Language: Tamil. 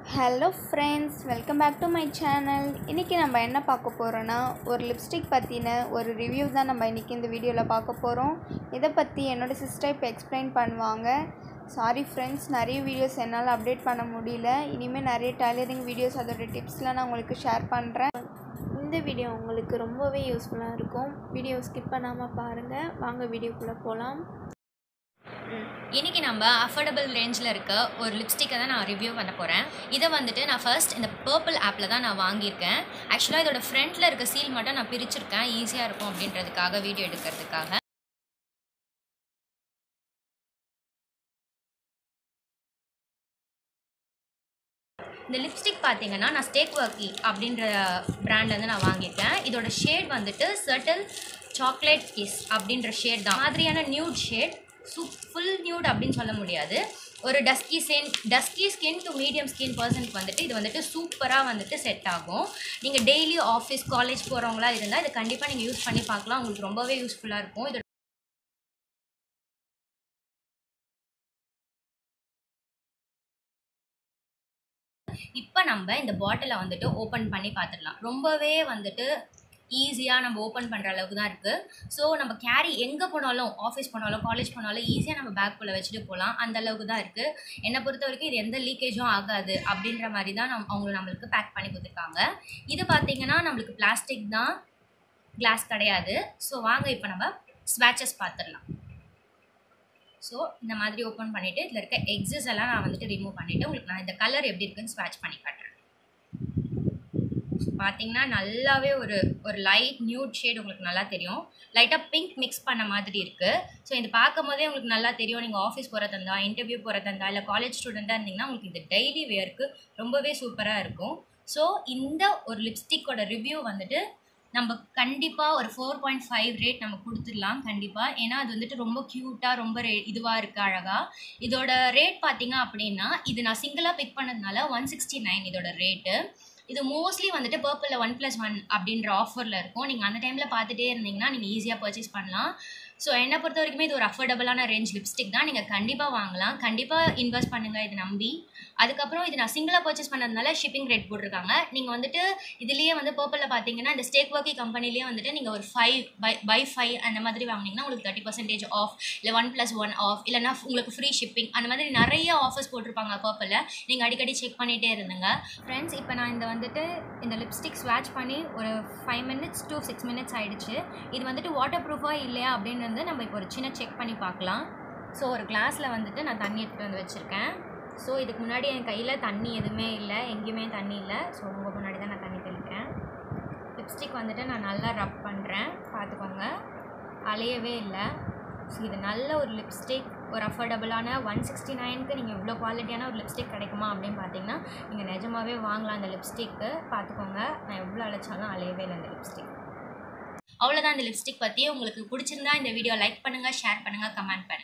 hello friends welcome back to my channel இன்றைக்கி நம்ம என்ன பார்க்க போகிறோன்னா ஒரு லிப்ஸ்டிக் பற்றின ஒரு ரிவ்யூ தான் நம்ம இன்றைக்கி இந்த வீடியோவில் பார்க்க போகிறோம் இதை பற்றி என்னோடய சிஸ்டர் இப்போ எக்ஸ்பிளைன் பண்ணுவாங்க சாரி ஃப்ரெண்ட்ஸ் நிறைய வீடியோஸ் என்னால் அப்டேட் பண்ண முடியல இனிமேல் நிறைய டைலரிங் வீடியோஸ் அதோட டிப்ஸ்லாம் நான் உங்களுக்கு ஷேர் பண்ணுறேன் இந்த வீடியோ உங்களுக்கு ரொம்பவே யூஸ்ஃபுல்லாக இருக்கும் வீடியோ ஸ்கிப் பண்ணாமல் பாருங்கள் வாங்க வீடியோக்குள்ளே போகலாம் இன்றைக்கி நம்ம அஃபோர்டபுள் ரேஞ்சில் இருக்க ஒரு லிப்ஸ்டிக்கை தான் நான் ரிவ்யூ பண்ண போகிறேன் இதை வந்துட்டு நான் ஃபர்ஸ்ட் இந்த பர்பிள் ஆப்பில் தான் நான் வாங்கியிருக்கேன் ஆக்சுவலாக இதோட ஃப்ரண்ட்டில் இருக்க சீல் மட்டும் நான் பிரிச்சிருக்கேன் ஈஸியாக இருக்கும் அப்படின்றதுக்காக வீடியோ எடுக்கிறதுக்காக இந்த லிப்ஸ்டிக் பார்த்தீங்கன்னா நான் ஸ்டேக் ஒர்க்கி அப்படின்ற பிராண்ட்லேருந்து நான் வாங்கியிருக்கேன் இதோட ஷேட் வந்துட்டு சர்டன் சாக்லேட் கிஸ் அப்படின்ற ஷேட் தான் மாதிரியான நியூட் ஷேட் சூப் ஃபுல் நியூட் அப்படின்னு சொல்ல முடியாது ஒரு dusky skin dusky skin to medium skin பர்சனுக்கு வந்துட்டு இது வந்துட்டு சூப்பராக வந்துட்டு செட் ஆகும் நீங்கள் டெய்லி ஆஃபீஸ் காலேஜ் போகிறவங்களா இருந்தால் இது கண்டிப்பாக நீங்கள் யூஸ் பண்ணி பார்க்கலாம் உங்களுக்கு ரொம்பவே யூஸ்ஃபுல்லாக இருக்கும் இது இப்போ நம்ம இந்த பாட்டிலை வந்துட்டு ஓப்பன் பண்ணி பார்த்துடலாம் ரொம்பவே வந்துட்டு ஈஸியாக நம்ம ஓப்பன் பண்ணுற அளவுக்கு தான் இருக்குது ஸோ நம்ம கேரி எங்கே போனாலும் ஆஃபீஸ் போனாலும் காலேஜ் போனாலும் ஈஸியாக நம்ம பேக்குள்ளே வச்சுட்டு போகலாம் அந்த அளவுக்கு தான் இருக்குது என்னை பொறுத்த வரைக்கும் இது எந்த லீக்கேஜும் ஆகாது அப்படின்ற மாதிரி தான் நம் அவங்க நம்மளுக்கு பேக் பண்ணி கொடுத்துருக்காங்க இது பார்த்திங்கன்னா நம்மளுக்கு பிளாஸ்டிக் தான் கிளாஸ் கிடையாது ஸோ வாங்க இப்போ நம்ம ஸ்வாச்சஸ் பார்த்துடலாம் ஸோ இந்த மாதிரி ஓப்பன் பண்ணிவிட்டு இதில் இருக்க எக்ஸஸ் எல்லாம் நான் வந்துட்டு ரிமூவ் பண்ணிவிட்டு உங்களுக்கு நான் இந்த கலர் எப்படி இருக்குன்னு ஸ்வாட்ச் பண்ணி காட்டுறேன் பார்த்தீங்கன்னா நல்லாவே ஒரு ஒரு லைட் நியூட் ஷேட் உங்களுக்கு நல்லா தெரியும் லைட்டாக பிங்க் மிக்ஸ் பண்ண மாதிரி இருக்குது ஸோ இது பார்க்கும் போதே உங்களுக்கு நல்லா தெரியும் நீங்கள் ஆஃபீஸ் போகிறதா இருந்தா இன்டர்வியூ போகிறதா இருந்தா இல்லை காலேஜ் ஸ்டூடெண்ட்டாக இருந்தீங்கன்னா உங்களுக்கு இது டெய்லி வேர்க்கு ரொம்பவே சூப்பராக இருக்கும் ஸோ இந்த ஒரு லிப்ஸ்டிக்கோட ரிவ்யூ வந்துட்டு நம்ம கண்டிப்பாக ஒரு ஃபோர் பாயிண்ட் ஃபைவ் ரேட் நம்ம கொடுத்துடலாம் கண்டிப்பாக ஏன்னா அது வந்துட்டு ரொம்ப க்யூட்டாக ரொம்ப ரே இதுவாக இருக்குது அழகாக இதோட ரேட் பார்த்தீங்க அப்படின்னா இது நான் சிங்கிளாக பிக் பண்ணதுனால ஒன் சிக்ஸ்டி நைன் இதோட ரேட்டு இது மோஸ்ட்லி வந்துட்டு பர்பிளில் ஒன் ப்ளஸ் ஒன் அப்படின்ற ஆஃபரில் இருக்கும் நீங்கள் அந்த டைமில் பார்த்துட்டே இருந்தீங்கன்னா நீங்கள் ஈஸியாக பர்ச்சேஸ் பண்ணலாம் ஸோ என்னை பொறுத்த வரைக்குமே இது ஒரு அஃபோர்டபுளான ரேஞ்ச் லிப்ஸ்டிக் தான் நீங்கள் கண்டிப்பாக வாங்கலாம் கண்டிப்பாக இன்வெஸ்ட் பண்ணுங்கள் இதை நம்பி அதுக்கப்புறம் இது நான் சிங்கிளாக பர்ச்சேஸ் பண்ணதுனால ஷிப்பிங் ரேட் போட்டிருக்காங்க நீங்கள் வந்துட்டு இதுலேயே வந்து பர்பிளில் பார்த்தீங்கன்னா இந்த ஸ்டேக் ஒர்க்கி கம்பெனிலேயே வந்துட்டு நீங்கள் ஒரு ஃபைவ் பை பை ஃபைவ் அந்த மாதிரி வாங்கினீங்கன்னா உங்களுக்கு தேர்ட்டி பர்சன்டேஜ் ஆஃப் இல்லை ஒன் ப்ளஸ் ஒன் ஆஃப் இல்லைனா உங்களுக்கு ஃப்ரீ ஷிப்பிங் அந்த மாதிரி நிறைய ஆஃபர்ஸ் போட்டிருப்பாங்க பர்பிளில் நீங்கள் அடிக்கடி செக் பண்ணிகிட்டே இருந்துங்க ஃப்ரெண்ட்ஸ் இப்போ நான் இந்த வந்துட்டு இந்த லிப்ஸ்டிக் ஸ்வாட்ச் பண்ணி ஒரு five minutes to six minutes ஆகிடுச்சு இது வந்துட்டு வாட்டர் ப்ரூஃபாக இல்லையா அப்படின்னு வந்து நம்ம இப்போ ஒரு சின்ன செக் பண்ணி பார்க்கலாம் ஸோ ஒரு கிளாஸில் வந்துட்டு நான் தண்ணி எடுத்துகிட்டு வந்து வச்சுருக்கேன் ஸோ இதுக்கு முன்னாடி என் கையில் தண்ணி எதுவுமே இல்லை எங்கேயுமே தண்ணி இல்லை ஸோ உங்கள் முன்னாடி தான் நான் தண்ணி தெளிக்கிறேன் லிப்ஸ்டிக் வந்துட்டு நான் நல்லா ரப் பண்ணுறேன் பார்த்துக்கோங்க அலையவே இல்லை ஸோ இது நல்ல ஒரு லிப்ஸ்டிக் ஒரு அஃபோர்டபுளான ஒன் சிக்ஸ்டி நைனுக்கு நீங்கள் இவ்வளோ குவாலிட்டியான ஒரு லிப்ஸ்டிக் கிடைக்குமா அப்படின்னு பார்த்தீங்கன்னா நீங்கள் நிஜமாகவே வாங்கலாம் அந்த லிப்ஸ்டிக்கு பார்த்துக்கோங்க நான் எவ்வளோ அழைச்சாலும் அலையவே இல்லை இந்த லிப்ஸ்டிக் அவ்வளோதான் இந்த லிப்ஸ்டிக் பற்றி உங்களுக்கு பிடிச்சிருந்தா இந்த வீடியோ லைக் பண்ணுங்கள் ஷேர் பண்ணுங்கள் கமெண்ட் பண்ணுங்கள்